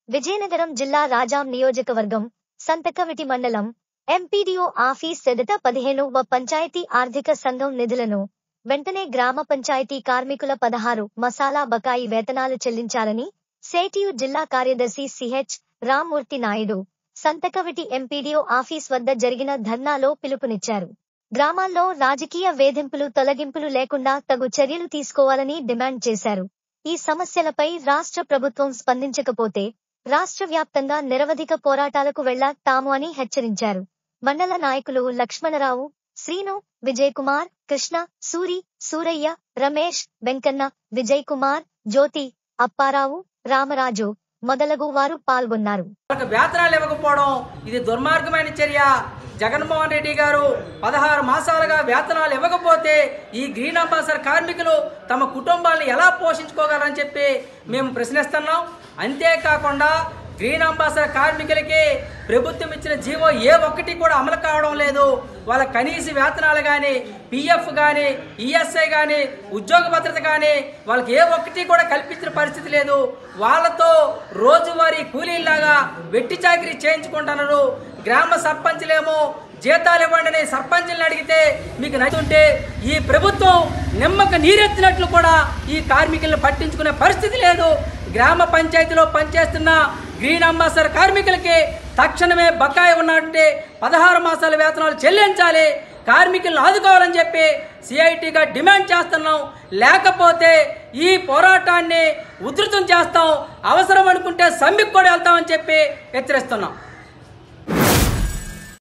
విజయనగరం జిల్లా రాజాం నియోజకవర్గం సంతకవిటి మండలం ఎంపీడీఓ ఆఫీస్ ఎదుట పదిహేనవ పంచాయతీ ఆర్థిక సంఘం నిధులను వెంటనే గ్రామ పంచాయతీ కార్మికుల పదహారు మసాలా బకాయి వేతనాలు చెల్లించాలని సేటియు జిల్లా కార్యదర్శి సిహెచ్ రామ్మూర్తి నాయుడు సంతకవిటి ఎంపీడీఓ ఆఫీస్ వద్ద జరిగిన ధర్నాలో పిలుపునిచ్చారు గ్రామాల్లో రాజకీయ వేధింపులు తొలగింపులు లేకుండా తగు చర్యలు తీసుకోవాలని డిమాండ్ చేశారు ఈ సమస్యలపై రాష్ట్ర ప్రభుత్వం స్పందించకపోతే రాష్ట్ర వ్యాప్తంగా నిరవధిక పోరాటాలకు వెళ్లాతాము అని హెచ్చరించారు మండల నాయకులు లక్ష్మణరావు శ్రీను విజయ్ కుమార్ కృష్ణ సూరి సూరయ్య రమేష్ వెంకన్న విజయ్ కుమార్ జ్యోతి అప్పారావు రామరాజు మొదలగు వారు పాల్గొన్నారు వాళ్ళకి వేతనాలు ఇవ్వకపోవడం ఇది దుర్మార్గమైన చర్య జగన్మోహన్ రెడ్డి గారు పదహారు మాసాలుగా వేతనాలు ఇవ్వకపోతే ఈ గ్రీన్ అంబాసడర్ కార్మికులు తమ కుటుంబాలను ఎలా పోషించుకోగలరని చెప్పి మేము ప్రశ్నిస్తున్నాం అంతేకాకుండా గ్రీన్ అంబాసడర్ కార్మికులకి ప్రభుత్వం ఇచ్చిన జీవో ఏ ఒక్కటి కూడా అమలు కావడం లేదు వాళ్ళ కనీస వేతనాలు కానీ పిఎఫ్ కానీ ఈఎస్ఐ కానీ ఉద్యోగ భద్రత కానీ వాళ్ళకి ఏ ఒక్కటి కూడా కల్పించిన పరిస్థితి లేదు వాళ్ళతో రోజువారీ కూలీలాగా వెట్టి చాకరీ చేయించుకుంటున్నారు గ్రామ సర్పంచ్లేమో జీతాలు ఇవ్వండి అని సర్పంచులను అడిగితే మీకు నచ్చుంటే ఈ ప్రభుత్వం నిమ్మక నీరెత్తినట్లు కూడా ఈ కార్మికులను పట్టించుకునే పరిస్థితి లేదు గ్రామ పంచాయతీలో పనిచేస్తున్న గ్రీన్ అంబాసడర్ కార్మికులకి తక్షణమే బకాయి ఉన్నట్టే పదహారు మాసాల వేతనాలు చెల్లించాలి కార్మికులను ఆదుకోవాలని చెప్పి సిఐటిగా డిమాండ్ చేస్తున్నాం లేకపోతే ఈ పోరాటాన్ని ఉధృతం చేస్తాం అవసరం అనుకుంటే సమ్మెకు కూడా వెళ్తామని చెప్పి హెచ్చరిస్తున్నాం